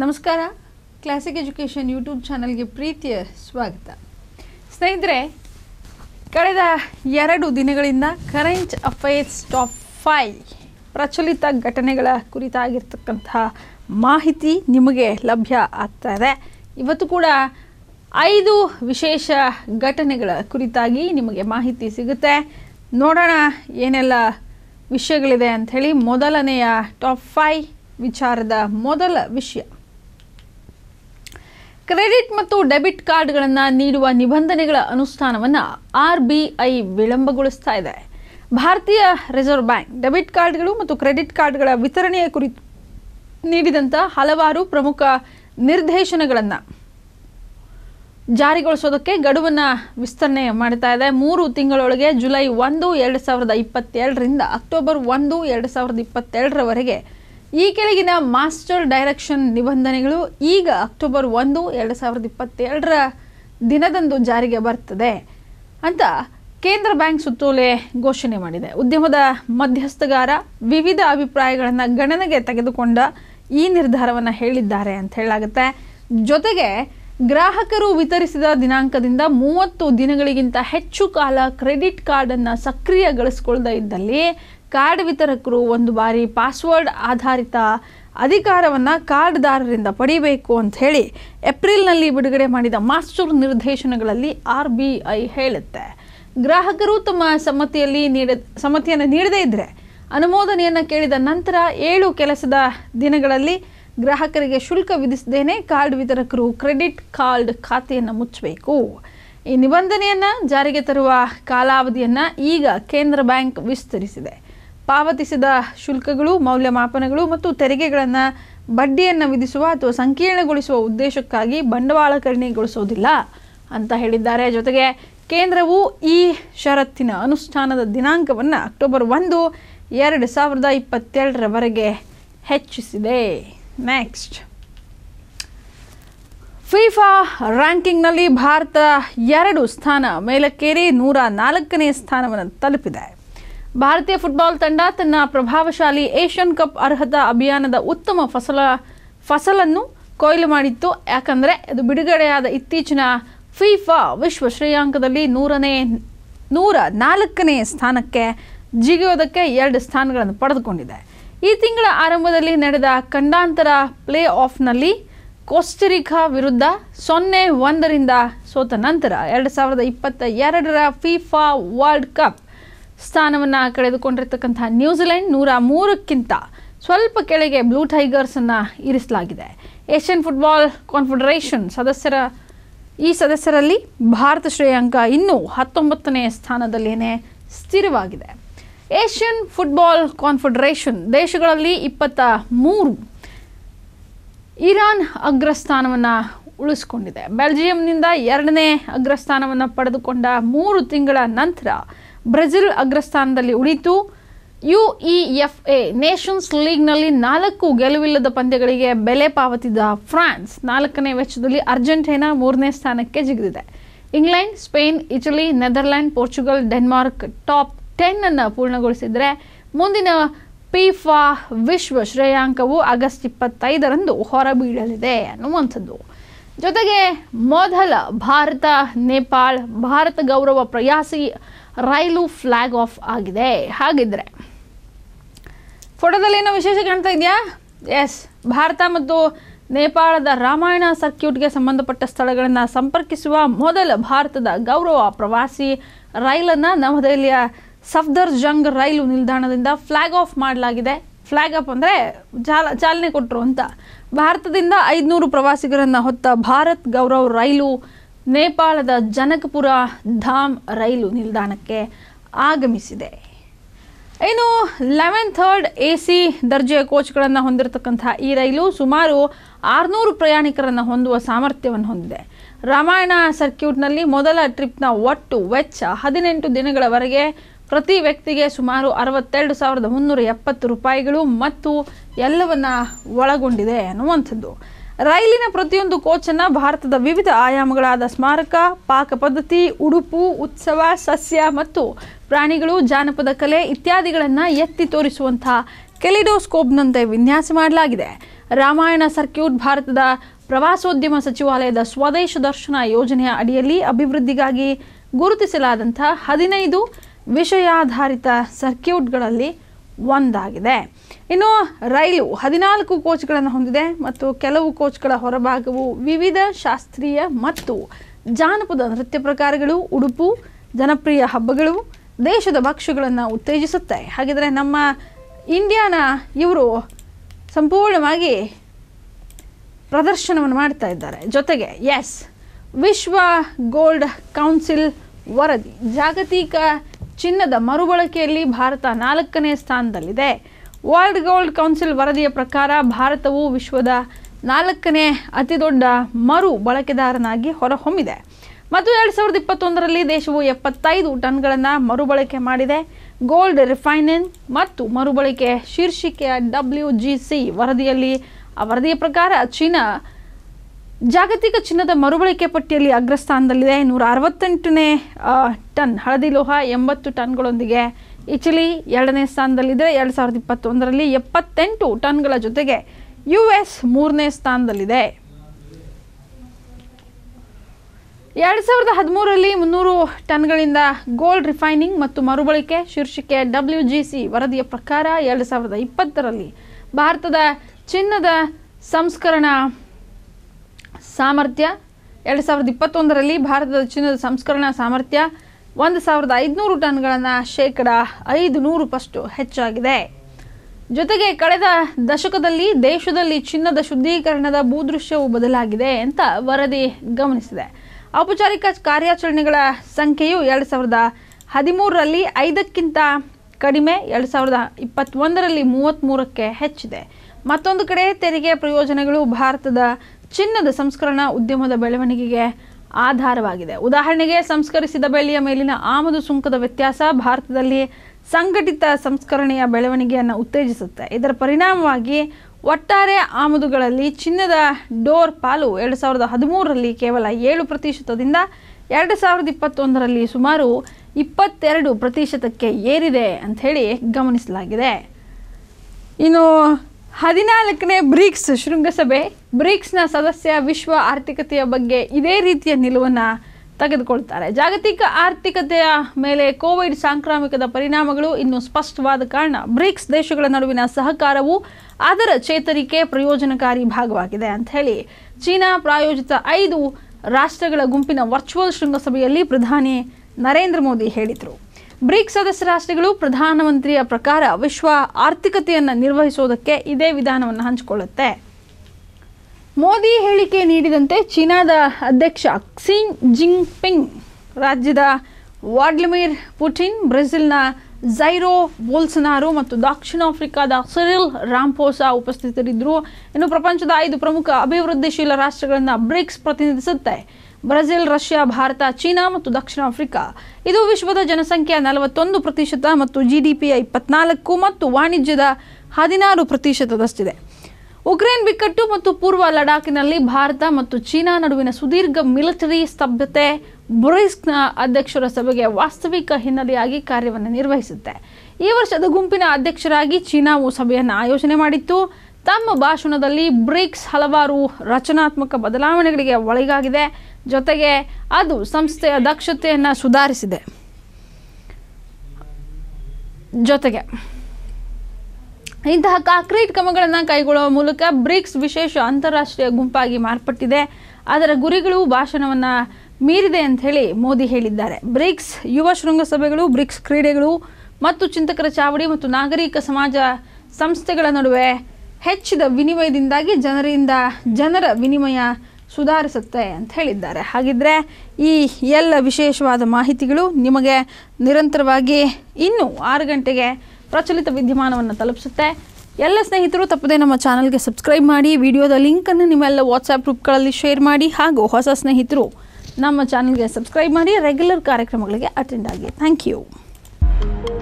ನಮಸ್ಕಾರ classic education YouTube ಚಾನಲ್ಗೆ ಪ್ರೀತಿಯ ಸ್ವಾಗತ ಸ್ನೇಹಿತರೆ ಕಳೆದ ಎರಡು ದಿನಗಳಿಂದ ಕರೆಂಟ್ ಅಫೇರ್ಸ್ ಟಾಪ್ ಫೈವ್ ಪ್ರಚಲಿತ ಘಟನೆಗಳ ಕುರಿತಾಗಿರ್ತಕ್ಕಂಥ ಮಾಹಿತಿ ನಿಮಗೆ ಲಭ್ಯ ಆಗ್ತಾ ಇದೆ ಇವತ್ತು ಕೂಡ ಐದು ವಿಶೇಷ ಘಟನೆಗಳ ಕುರಿತಾಗಿ ನಿಮಗೆ ಮಾಹಿತಿ ಸಿಗುತ್ತೆ ನೋಡೋಣ ಏನೆಲ್ಲ ವಿಷಯಗಳಿದೆ ಅಂಥೇಳಿ ಮೊದಲನೆಯ ಟಾಪ್ ಫೈವ್ ವಿಚಾರದ ಮೊದಲ ವಿಷಯ ಕ್ರೆಡಿಟ್ ಮತ್ತು ಡೆಬಿಟ್ ಕಾರ್ಡ್ಗಳನ್ನು ನೀಡುವ ನಿಬಂಧನೆಗಳ ಅನುಷ್ಠಾನವನ್ನು ಆರ್ ಬಿ ಐ ವಿಳಂಬಗೊಳಿಸ್ತಾ ಇದೆ ಭಾರತೀಯ ರಿಸರ್ವ್ ಬ್ಯಾಂಕ್ ಡೆಬಿಟ್ ಕಾರ್ಡ್ಗಳು ಮತ್ತು ಕ್ರೆಡಿಟ್ ಕಾರ್ಡ್ಗಳ ವಿತರಣೆಯ ಕುರಿತು ನೀಡಿದಂಥ ಹಲವಾರು ಪ್ರಮುಖ ನಿರ್ದೇಶನಗಳನ್ನು ಜಾರಿಗೊಳಿಸೋದಕ್ಕೆ ಗಡುವನ್ನು ವಿಸ್ತರಣೆ ಮಾಡ್ತಾ ಇದೆ ಮೂರು ತಿಂಗಳೊಳಗೆ ಜುಲೈ ಒಂದು ಎರಡು ಸಾವಿರದ ಇಪ್ಪತ್ತೆರಡರಿಂದ ಅಕ್ಟೋಬರ್ ಒಂದು ಎರಡು ಸಾವಿರದ ಇಪ್ಪತ್ತೆರಡರವರೆಗೆ ಈ ಕೆಳಗಿನ ಮಾಸ್ಟರ್ ಡೈರೆಕ್ಷನ್ ನಿಬಂಧನೆಗಳು ಈಗ ಅಕ್ಟೋಬರ್ ಒಂದು ಎರಡು ಸಾವಿರದ ಇಪ್ಪತ್ತೆರಡರ ದಿನದಂದು ಜಾರಿಗೆ ಬರ್ತದೆ ಅಂತ ಕೇಂದ್ರ ಬ್ಯಾಂಕ್ ಸುತ್ತೋಲೆ ಘೋಷಣೆ ಮಾಡಿದೆ ಉದ್ಯಮದ ಮಧ್ಯಸ್ಥಗಾರ ವಿವಿಧ ಅಭಿಪ್ರಾಯಗಳನ್ನು ಗಣನೆಗೆ ತೆಗೆದುಕೊಂಡ ಈ ನಿರ್ಧಾರವನ್ನು ಹೇಳಿದ್ದಾರೆ ಅಂತ ಹೇಳಲಾಗುತ್ತೆ ಜೊತೆಗೆ ಗ್ರಾಹಕರು ವಿತರಿಸಿದ ದಿನಾಂಕದಿಂದ ಮೂವತ್ತು ದಿನಗಳಿಗಿಂತ ಹೆಚ್ಚು ಕಾಲ ಕ್ರೆಡಿಟ್ ಕಾರ್ಡನ್ನು ಸಕ್ರಿಯಗೊಳಿಸಿಕೊಳ್ಳದೇ ಇದ್ದಲ್ಲಿ ಕಾರ್ಡ್ ವಿತರಕರು ಒಂದು ಬಾರಿ ಪಾಸ್ವರ್ಡ್ ಆಧಾರಿತ ಅಧಿಕಾರವನ್ನು ಕಾರ್ಡ್ದಾರರಿಂದ ಪಡಿಬೇಕು ಅಂತ ಹೇಳಿ ಏಪ್ರಿಲ್ನಲ್ಲಿ ಬಿಡುಗಡೆ ಮಾಡಿದ ಮಾಸ್ಟರ್ ನಿರ್ದೇಶನಗಳಲ್ಲಿ ಆರ್ ಬಿ ಐ ಹೇಳುತ್ತೆ ಗ್ರಾಹಕರು ತಮ್ಮ ಸಮ್ಮತಿಯಲ್ಲಿ ನೀಡ ಸಮ್ಮತಿಯನ್ನು ನೀಡದೇ ಇದ್ದರೆ ಅನುಮೋದನೆಯನ್ನು ಕೇಳಿದ ನಂತರ ಏಳು ಕೆಲಸದ ದಿನಗಳಲ್ಲಿ ಗ್ರಾಹಕರಿಗೆ ಶುಲ್ಕ ವಿಧಿಸದೇನೆ ಕಾರ್ಡ್ ವಿತರಕರು ಕ್ರೆಡಿಟ್ ಕಾರ್ಡ್ ಖಾತೆಯನ್ನು ಮುಚ್ಚಬೇಕು ಈ ನಿಬಂಧನೆಯನ್ನು ಜಾರಿಗೆ ತರುವ ಕಾಲಾವಧಿಯನ್ನು ಈಗ ಕೇಂದ್ರ ಬ್ಯಾಂಕ್ ವಿಸ್ತರಿಸಿದೆ ಪಾವತಿಸಿದ ಶುಲ್ಕಗಳು ಮೌಲ್ಯಮಾಪನಗಳು ಮತ್ತು ತೆರಿಗೆಗಳನ್ನು ಬಡ್ಡಿಯನ್ನು ವಿಧಿಸುವ ಅಥವಾ ಸಂಕೀರ್ಣಗೊಳಿಸುವ ಉದ್ದೇಶಕ್ಕಾಗಿ ಬಂಡವಾಳಕರಣೆಗೊಳಿಸೋದಿಲ್ಲ ಅಂತ ಹೇಳಿದ್ದಾರೆ ಜೊತೆಗೆ ಕೇಂದ್ರವು ಈ ಷರತ್ತಿನ ಅನುಷ್ಠಾನದ ದಿನಾಂಕವನ್ನು ಅಕ್ಟೋಬರ್ ಒಂದು ಎರಡು ಸಾವಿರದ ಇಪ್ಪತ್ತೆರಡರವರೆಗೆ ಹೆಚ್ಚಿಸಿದೆ ನೆಕ್ಸ್ಟ್ ಫಿಫಾ ರ್ಯಾಂಕಿಂಗ್ನಲ್ಲಿ ಭಾರತ ಎರಡು ಸ್ಥಾನ ಮೇಲಕ್ಕೇರಿ ನೂರ ನಾಲ್ಕನೇ ಸ್ಥಾನವನ್ನು ತಲುಪಿದೆ ಭಾರತೀಯ ಫುಟ್ಬಾಲ್ ತಂಡ ತನ್ನ ಪ್ರಭಾವಶಾಲಿ ಏಷ್ಯನ್ ಕಪ್ ಅರ್ಹತಾ ಅಭಿಯಾನದ ಉತ್ತಮ ಫಸಲ ಫಸಲನ್ನು ಕೊಯ್ಲು ಮಾಡಿತ್ತು ಯಾಕಂದರೆ ಅದು ಬಿಡುಗಡೆಯಾದ ಇತ್ತೀಚಿನ ಫಿಫಾ ವಿಶ್ವ ಶ್ರೇಯಾಂಕದಲ್ಲಿ ನೂರನೇ ನೂರ ನಾಲ್ಕನೇ ಸ್ಥಾನಕ್ಕೆ ಜಿಗಿಯೋದಕ್ಕೆ ಎರಡು ಸ್ಥಾನಗಳನ್ನು ಪಡೆದುಕೊಂಡಿದೆ ಈ ತಿಂಗಳ ಆರಂಭದಲ್ಲಿ ನಡೆದ ಖಂಡಾಂತರ ಪ್ಲೇ ಆಫ್ನಲ್ಲಿ ಕೋಸ್ಟರಿಕಾ ವಿರುದ್ಧ ಸೊನ್ನೆ ಒಂದರಿಂದ ಸೋತ ನಂತರ ಎರಡು ಸಾವಿರದ ಇಪ್ಪತ್ತ ಎರಡರ ಫಿಫಾ ವರ್ಲ್ಡ್ ಕಪ್ ಸ್ಥಾನವನ್ನು ಕಳೆದುಕೊಂಡಿರ್ತಕ್ಕಂಥ ನ್ಯೂಜಿಲೆಂಡ್ ನೂರ ಮೂರಕ್ಕಿಂತ ಸ್ವಲ್ಪ ಕೆಳಗೆ ಬ್ಲೂ ಟೈಗರ್ಸನ್ನು ಇರಿಸಲಾಗಿದೆ ಏಷ್ಯನ್ ಫುಟ್ಬಾಲ್ ಕಾನ್ಫೆಡರೇಷನ್ ಸದಸ್ಯರ ಈ ಸದಸ್ಯರಲ್ಲಿ ಭಾರತ ಶ್ರೇಯಾಂಕ ಇನ್ನೂ ಹತ್ತೊಂಬತ್ತನೇ ಸ್ಥಾನದಲ್ಲಿಯೇ ಸ್ಥಿರವಾಗಿದೆ ಏಷ್ಯನ್ ಫುಟ್ಬಾಲ್ ಕಾನ್ಫೆಡರೇಷನ್ ದೇಶಗಳಲ್ಲಿ ಇಪ್ಪತ್ತ ಮೂರು ಇರಾನ್ ಅಗ್ರಸ್ಥಾನವನ್ನು ಉಳಿಸ್ಕೊಂಡಿದೆ ಬೆಲ್ಜಿಯಂನಿಂದ ಎರಡನೇ ಅಗ್ರಸ್ಥಾನವನ್ನು ಪಡೆದುಕೊಂಡ ಮೂರು ತಿಂಗಳ ನಂತರ ಬ್ರೆಜಿಲ್ ಅಗ್ರಸ್ಥಾನದಲ್ಲಿ ಉಳಿತು U E F A nations ಲೀಗ್ನಲ್ಲಿ ನಾಲ್ಕು ಗೆಲುವಿಲ್ಲದ ಪಂದ್ಯಗಳಿಗೆ ಬೆಲೆ ಪಾವತಿದ ಫ್ರಾನ್ಸ್ ನಾಲ್ಕನೇ ವೆಚ್ಚದಲ್ಲಿ ಅರ್ಜೆಂಟೈನಾ ಮೂರನೇ ಸ್ಥಾನಕ್ಕೆ ಜಿಗಿದಿದೆ England Spain Italy Netherland Portugal Denmark top ten ಅನ್ನು ಪೂರ್ಣಗೊಳಿಸಿದರೆ ಮುಂದಿನ ಪಿಫಾ ವಿಶ್ವ ಶ್ರೇಯಾಂಕವು ಆಗಸ್ಟ್ ಇಪ್ಪತ್ತೈದರಂದು ಹೊರಬೀಳಲಿದೆ ಅನ್ನುವಂಥದ್ದು ಜೊತೆಗೆ ಮೊದಲ ಭಾರತ ನೇಪಾಳ್ ಭಾರತ ಗೌರವ ಪ್ರಯಾಸಿ ರೈಲು ಫ್ಲಾಗ್ ಆಫ್ ಆಗಿದೆ ಹಾಗಿದ್ರೆ ಫೋಟೋದಲ್ಲಿ ಏನೋ ವಿಶೇಷ ಕಾಣ್ತಾ ಇದೆಯಾ ಎಸ್ ಭಾರತ ಮತ್ತು ನೇಪಾಳದ ರಾಮಾಯಣ ಸರ್ಕ್ಯೂಟ್ಗೆ ಸಂಬಂಧಪಟ್ಟ ಸ್ಥಳಗಳನ್ನು ಸಂಪರ್ಕಿಸುವ ಮೊದಲ ಭಾರತದ ಗೌರವ ಪ್ರವಾಸಿ ರೈಲನ್ನು ನವದೆಹಲಿಯ ಸಫ್ದರ್ ಜಂಗ್ ರೈಲು ನಿಲ್ದಾಣದಿಂದ ಫ್ಲಾಗ್ ಆಫ್ ಮಾಡಲಾಗಿದೆ ಫ್ಲಾಗ್ ಅಪ್ ಅಂದರೆ ಚಾಲ ಚಾಲನೆ ಕೊಟ್ಟರು ಅಂತ ಭಾರತದಿಂದ ಐದುನೂರು ಪ್ರವಾಸಿಗರನ್ನು ಹೊತ್ತ ಭಾರತ್ ಗೌರವ್ ರೈಲು ನೇಪಾಳದ ಜನಕಪುರ ಧಾಮ್ ರೈಲು ನಿಲ್ದಾಣಕ್ಕೆ ಆಗಮಿಸಿದೆ ಇನ್ನು ಲೆವೆನ್ ಥರ್ಡ್ ಎ ಸಿ ದರ್ಜೆಯ ಕೋಚ್ಗಳನ್ನು ಹೊಂದಿರತಕ್ಕಂಥ ಈ ರೈಲು ಸುಮಾರು ಆರುನೂರು ಪ್ರಯಾಣಿಕರನ್ನು ಹೊಂದುವ ಸಾಮರ್ಥ್ಯವನ್ನು ಹೊಂದಿದೆ ರಾಮಾಯಣ ಸರ್ಕ್ಯೂಟ್ನಲ್ಲಿ ಮೊದಲ ಟ್ರಿಪ್ನ ಒಟ್ಟು ವೆಚ್ಚ ಹದಿನೆಂಟು ದಿನಗಳವರೆಗೆ ಪ್ರತಿ ವ್ಯಕ್ತಿಗೆ ಸುಮಾರು ಅರವತ್ತೆರಡು ಸಾವಿರದ ಮುನ್ನೂರ ಎಪ್ಪತ್ತು ರೂಪಾಯಿಗಳು ಮತ್ತು ಎಲ್ಲವನ್ನ ಒಳಗೊಂಡಿದೆ ಅನ್ನುವಂಥದ್ದು ರೈಲಿನ ಪ್ರತಿಯೊಂದು ಕೋಚನ್ನು ಭಾರತದ ವಿವಿಧ ಆಯಾಮಗಳಾದ ಸ್ಮಾರಕ ಪಾಕ ಪದ್ಧತಿ ಉಡುಪು ಉತ್ಸವ ಸಸ್ಯ ಮತ್ತು ಪ್ರಾಣಿಗಳು ಜಾನಪದ ಕಲೆ ಇತ್ಯಾದಿಗಳನ್ನು ಎತ್ತಿ ತೋರಿಸುವಂಥ ಕೆಲಿಡೋಸ್ಕೋಪ್ನಂತೆ ವಿನ್ಯಾಸ ಮಾಡಲಾಗಿದೆ ರಾಮಾಯಣ ಸರ್ಕ್ಯೂಟ್ ಭಾರತದ ಪ್ರವಾಸೋದ್ಯಮ ಸಚಿವಾಲಯದ ಸ್ವದೇಶ ದರ್ಶನ ಯೋಜನೆಯ ಅಡಿಯಲ್ಲಿ ಅಭಿವೃದ್ಧಿಗಾಗಿ ಗುರುತಿಸಲಾದಂಥ ಹದಿನೈದು ವಿಷಯಾಧಾರಿತ ಸರ್ಕ್ಯೂಟ್ಗಳಲ್ಲಿ ಒಂದಾಗಿದೆ ಇನ್ನು ರೈಲು ಹದಿನಾಲ್ಕು ಕೋಚ್ಗಳನ್ನು ಹೊಂದಿದೆ ಮತ್ತು ಕೆಲವು ಕೋಚ್ಗಳ ಹೊರಭಾಗವು ವಿವಿಧ ಶಾಸ್ತ್ರೀಯ ಮತ್ತು ಜಾನಪದ ನೃತ್ಯ ಪ್ರಕಾರಗಳು ಉಡುಪು ಜನಪ್ರಿಯ ಹಬ್ಬಗಳು ದೇಶದ ಭಕ್ಷ್ಯಗಳನ್ನು ಉತ್ತೇಜಿಸುತ್ತೆ ಹಾಗಿದ್ರೆ ನಮ್ಮ ಇಂಡಿಯಾನ ಇವರು ಸಂಪೂರ್ಣವಾಗಿ ಪ್ರದರ್ಶನವನ್ನು ಮಾಡ್ತಾ ಇದ್ದಾರೆ ಜೊತೆಗೆ ಎಸ್ ವಿಶ್ವ ಗೋಲ್ಡ್ ಕೌನ್ಸಿಲ್ ವರದಿ ಜಾಗತಿಕ ಚಿನ್ನದ ಮರುಬಳಕೆಯಲ್ಲಿ ಭಾರತ ನಾಲ್ಕನೇ ಸ್ಥಾನದಲ್ಲಿದೆ ವರ್ಲ್ಡ್ ಗೋಲ್ಡ್ ಕೌನ್ಸಿಲ್ ವರದಿಯ ಪ್ರಕಾರ ಭಾರತವು ವಿಶ್ವದ ನಾಲ್ಕನೇ ಅತಿದೊಡ್ಡ ಮರು ಬಳಕೆದಾರನಾಗಿ ಹೊರಹೊಮ್ಮಿದೆ ಮತ್ತು ಎರಡು ಸಾವಿರದ ಇಪ್ಪತ್ತೊಂದರಲ್ಲಿ ದೇಶವು ಎಪ್ಪತ್ತೈದು ಟನ್ಗಳನ್ನು ಮರುಬಳಕೆ ಮಾಡಿದೆ ಗೋಲ್ಡ್ ರಿಫೈನಿಂಗ್ ಮತ್ತು ಮರುಬಳಕೆ ಶೀರ್ಷಿಕೆಯ ಡಬ್ಲ್ಯೂ ಜಿ ಸಿ ವರದಿಯಲ್ಲಿ ಆ ವರದಿಯ ಪ್ರಕಾರ ಚೀನಾ ಜಾಗತಿಕ ಚಿನ್ನದ ಮರುಬಳಕೆ ಪಟ್ಟಿಯಲ್ಲಿ ಅಗ್ರಸ್ಥಾನದಲ್ಲಿದೆ ನೂರ ಅರವತ್ತೆಂಟನೇ ಆ, ಟನ್ ಹಳದಿ ಲೋಹ ಎಂಬತ್ತು ಟನ್ಗಳೊಂದಿಗೆ ಇಟಲಿ ಎರಡನೇ ಸ್ಥಾನದಲ್ಲಿದೆ ಎರಡು ಸಾವಿರದ ಇಪ್ಪತ್ತೊಂದರಲ್ಲಿ ಎಪ್ಪತ್ತೆಂಟು ಟನ್ಗಳ ಜೊತೆಗೆ ಯು ಎಸ್ ಮೂರನೇ ಸ್ಥಾನದಲ್ಲಿದೆ ಎರಡು ಸಾವಿರದ ಹದಿಮೂರರಲ್ಲಿ ಮುನ್ನೂರು ಟನ್ಗಳಿಂದ ಗೋಲ್ಡ್ ರಿಫೈನಿಂಗ್ ಮತ್ತು ಮರುಬಳಕೆ ಶೀರ್ಷಿಕೆ ಡಬ್ಲ್ಯೂ ಜಿ ಸಿ ವರದಿಯ ಪ್ರಕಾರ ಎರಡು ಸಾವಿರದ ಇಪ್ಪತ್ತರಲ್ಲಿ ಭಾರತದ ಚಿನ್ನದ ಸಂಸ್ಕರಣಾ ಸಾಮರ್ಥ್ಯ ಎರಡು ಸಾವಿರದ ಇಪ್ಪತ್ತೊಂದರಲ್ಲಿ ಭಾರತದ ಚಿನ್ನದ ಸಂಸ್ಕರಣಾ ಸಾಮರ್ಥ್ಯ ಒಂದು ಸಾವಿರದ ಐದುನೂರು ಟನ್ಗಳನ್ನು ಶೇಕಡ ಐದು ನೂರು ಪಷ್ಟು ಹೆಚ್ಚಾಗಿದೆ ಜೊತೆಗೆ ಕಳೆದ ದಶಕದಲ್ಲಿ ದೇಶದಲ್ಲಿ ಚಿನ್ನದ ಶುದ್ಧೀಕರಣದ ಭೂದೃಶ್ಯವು ಬದಲಾಗಿದೆ ಅಂತ ವರದಿ ಗಮನಿಸಿದೆ ಔಪಚಾರಿಕ ಕಾರ್ಯಾಚರಣೆಗಳ ಸಂಖ್ಯೆಯು ಎರಡು ಸಾವಿರದ ಹದಿಮೂರರಲ್ಲಿ ಐದಕ್ಕಿಂತ ಕಡಿಮೆ ಎರಡು ಸಾವಿರದ ಇಪ್ಪತ್ತೊಂದರಲ್ಲಿ ಮೂವತ್ತ್ಮೂರಕ್ಕೆ ಹೆಚ್ಚಿದೆ ಮತ್ತೊಂದು ಕಡೆ ತೆರಿಗೆ ಪ್ರಯೋಜನಗಳು ಭಾರತದ ಚಿನ್ನದ ಸಂಸ್ಕರಣಾ ಉದ್ಯಮದ ಬೆಳವಣಿಗೆಗೆ ಆಧಾರವಾಗಿದೆ ಉದಾಹರಣೆಗೆ ಸಂಸ್ಕರಿಸಿದ ಬೆಳ್ಳಿಯ ಮೇಲಿನ ಆಮದು ಸುಂಕದ ವ್ಯತ್ಯಾಸ ಭಾರತದಲ್ಲಿ ಸಂಘಟಿತ ಸಂಸ್ಕರಣೆಯ ಬೆಳವಣಿಗೆಯನ್ನು ಉತ್ತೇಜಿಸುತ್ತೆ ಇದರ ಪರಿಣಾಮವಾಗಿ ಒಟ್ಟಾರೆ ಆಮದುಗಳಲ್ಲಿ ಚಿನ್ನದ ಡೋರ್ ಪಾಲು ಎರಡು ಸಾವಿರದ ಹದಿಮೂರರಲ್ಲಿ ಕೇವಲ ಏಳು ಪ್ರತಿಶತದಿಂದ ಎರಡು ಸಾವಿರದ ಇಪ್ಪತ್ತೊಂದರಲ್ಲಿ ಸುಮಾರು ಇಪ್ಪತ್ತೆರಡು ಪ್ರತಿಶತಕ್ಕೆ ಏರಿದೆ ಅಂಥೇಳಿ ಗಮನಿಸಲಾಗಿದೆ ಇನ್ನು ಹದಿನಾಲ್ಕನೇ ಬ್ರಿಕ್ಸ್ ಶೃಂಗಸಭೆ ಬ್ರಿಕ್ಸ್ನ ಸದಸ್ಯ ವಿಶ್ವ ಆರ್ಥಿಕತೆಯ ಬಗ್ಗೆ ಇದೇ ರೀತಿಯ ನಿಲುವನ್ನು ತೆಗೆದುಕೊಳ್ತಾರೆ ಜಾಗತಿಕ ಆರ್ಥಿಕತೆಯ ಮೇಲೆ ಕೋವಿಡ್ ಸಾಂಕ್ರಾಮಿಕದ ಪರಿಣಾಮಗಳು ಇನ್ನೂ ಸ್ಪಷ್ಟವಾದ ಕಾರಣ ಬ್ರಿಕ್ಸ್ ದೇಶಗಳ ನಡುವಿನ ಸಹಕಾರವು ಅದರ ಚೇತರಿಕೆ ಪ್ರಯೋಜನಕಾರಿ ಭಾಗವಾಗಿದೆ ಅಂತ ಹೇಳಿ ಚೀನಾ ಪ್ರಾಯೋಜಿತ ಐದು ರಾಷ್ಟ್ರಗಳ ಗುಂಪಿನ ವರ್ಚುವಲ್ ಶೃಂಗಸಭೆಯಲ್ಲಿ ಪ್ರಧಾನಿ ನರೇಂದ್ರ ಮೋದಿ ಹೇಳಿದರು ಬ್ರಿಕ್ಸ್ ಸದಸ್ಯ ರಾಷ್ಟ್ರಗಳು ಪ್ರಧಾನಮಂತ್ರಿಯ ಪ್ರಕಾರ ವಿಶ್ವ ಆರ್ಥಿಕತೆಯನ್ನು ನಿರ್ವಹಿಸುವುದಕ್ಕೆ ಇದೇ ವಿಧಾನವನ್ನು ಹಂಚಿಕೊಳ್ಳುತ್ತೆ ಮೋದಿ ಹೇಳಿಕೆ ನೀಡಿದಂತೆ ಚೀನಾದ ಅಧ್ಯಕ್ಷ ಕ್ಸಿ ಜಿಂಗ್ಪಿಂಗ್ ರಾಜ್ಯದ ವಾಡ್ಲಮಿರ್ ಪುಟಿನ್ ಬ್ರೆಜಿಲ್ನ ಝೈರೋ ಬೋಲ್ಸನಾರೋ ಮತ್ತು ದಕ್ಷಿಣ ಆಫ್ರಿಕಾದ ಸಿರಿಲ್ ರಾಂಪೋಸಾ ಉಪಸ್ಥಿತರಿದ್ದರು ಇನ್ನು ಪ್ರಪಂಚದ ಐದು ಪ್ರಮುಖ ಅಭಿವೃದ್ಧಿಶೀಲ ರಾಷ್ಟ್ರಗಳನ್ನು ಬ್ರಿಕ್ಸ್ ಪ್ರತಿನಿಧಿಸುತ್ತೆ ಬ್ರೆಜಿಲ್ ರಷ್ಯಾ ಭಾರತ ಚೀನಾ ಮತ್ತು ದಕ್ಷಿಣ ಆಫ್ರಿಕಾ ಇದು ವಿಶ್ವದ ಜನಸಂಖ್ಯೆಯ ನಲವತ್ತೊಂದು ಪ್ರತಿಶತ ಮತ್ತು ಜಿ ಡಿ ಪಿಯ ಇಪ್ಪತ್ನಾಲ್ಕು ಮತ್ತು ವಾಣಿಜ್ಯದ ಹದಿನಾರು ಪ್ರತಿಶತದಷ್ಟಿದೆ ಉಕ್ರೇನ್ ಬಿಕ್ಕಟ್ಟು ಮತ್ತು ಪೂರ್ವ ಲಡಾಖಿನಲ್ಲಿ ಭಾರತ ಮತ್ತು ಚೀನಾ ನಡುವಿನ ಸುದೀರ್ಘ ಮಿಲಿಟರಿ ಸ್ತಬ್ಧತೆ ಬ್ರಿಕ್ಸ್ನ ಅಧ್ಯಕ್ಷರ ಸಭೆಗೆ ವಾಸ್ತವಿಕ ಹಿನ್ನೆಲೆಯಾಗಿ ಕಾರ್ಯವನ್ನು ನಿರ್ವಹಿಸುತ್ತೆ ಈ ವರ್ಷದ ಗುಂಪಿನ ಅಧ್ಯಕ್ಷರಾಗಿ ಚೀನಾವು ಸಭೆಯನ್ನು ಆಯೋಜನೆ ಮಾಡಿತ್ತು ತಮ್ಮ ಭಾಷಣದಲ್ಲಿ ಬ್ರಿಕ್ಸ್ ಹಲವಾರು ರಚನಾತ್ಮಕ ಬದಲಾವಣೆಗಳಿಗೆ ಒಳಗಾಗಿದೆ ಜೊತೆಗೆ ಅದು ಸಂಸ್ಥೆಯ ದಕ್ಷತೆಯನ್ನು ಸುಧಾರಿಸಿದೆ ಜೊತೆಗೆ ಇಂತಹ ಕಾಂಕ್ರೀಟ್ ಕ್ರಮಗಳನ್ನು ಕೈಗೊಳ್ಳುವ ಮೂಲಕ ಬ್ರಿಕ್ಸ್ ವಿಶೇಷ ಅಂತಾರಾಷ್ಟ್ರೀಯ ಗುಂಪಾಗಿ ಮಾರ್ಪಟ್ಟಿದೆ ಅದರ ಗುರಿಗಳು ಭಾಷಣವನ್ನು ಮೀರಿದೆ ಅಂತ ಹೇಳಿ ಮೋದಿ ಹೇಳಿದ್ದಾರೆ ಬ್ರಿಕ್ಸ್ ಯುವ ಶೃಂಗಸಭೆಗಳು ಬ್ರಿಕ್ಸ್ ಕ್ರೀಡೆಗಳು ಮತ್ತು ಚಿಂತಕರ ಚಾವಡಿ ಮತ್ತು ನಾಗರಿಕ ಸಮಾಜ ಸಂಸ್ಥೆಗಳ ನಡುವೆ ಹೆಚ್ಚಿದ ವಿನಿಮಯದಿಂದಾಗಿ ಜನರಿಂದ ಜನರ ವಿನಿಮಯ ಸುಧಾರಿಸುತ್ತೆ ಅಂತ ಹೇಳಿದ್ದಾರೆ ಹಾಗಿದ್ರೆ ಈ ಎಲ್ಲ ವಿಶೇಷವಾದ ಮಾಹಿತಿಗಳು ನಿಮಗೆ ನಿರಂತರವಾಗಿ ಇನ್ನೂ ಆರು ಗಂಟೆಗೆ ಪ್ರಚಲಿತ ವಿದ್ಯಮಾನವನ್ನು ತಲುಪಿಸುತ್ತೆ ಎಲ್ಲ ಸ್ನೇಹಿತರು ತಪ್ಪದೇ ನಮ್ಮ ಚಾನಲ್ಗೆ ಸಬ್ಸ್ಕ್ರೈಬ್ ಮಾಡಿ ವಿಡಿಯೋದ ಲಿಂಕನ್ನು ನಿಮ್ಮೆಲ್ಲ ವಾಟ್ಸಾಪ್ ಗ್ರೂಪ್ಗಳಲ್ಲಿ ಶೇರ್ ಮಾಡಿ ಹಾಗೂ ಹೊಸ ಸ್ನೇಹಿತರು ನಮ್ಮ ಚಾನಲ್ಗೆ ಸಬ್ಸ್ಕ್ರೈಬ್ ಮಾಡಿ ರೆಗ್ಯುಲರ್ ಕಾರ್ಯಕ್ರಮಗಳಿಗೆ ಅಟೆಂಡ್ ಆಗಿ ಥ್ಯಾಂಕ್ ಯು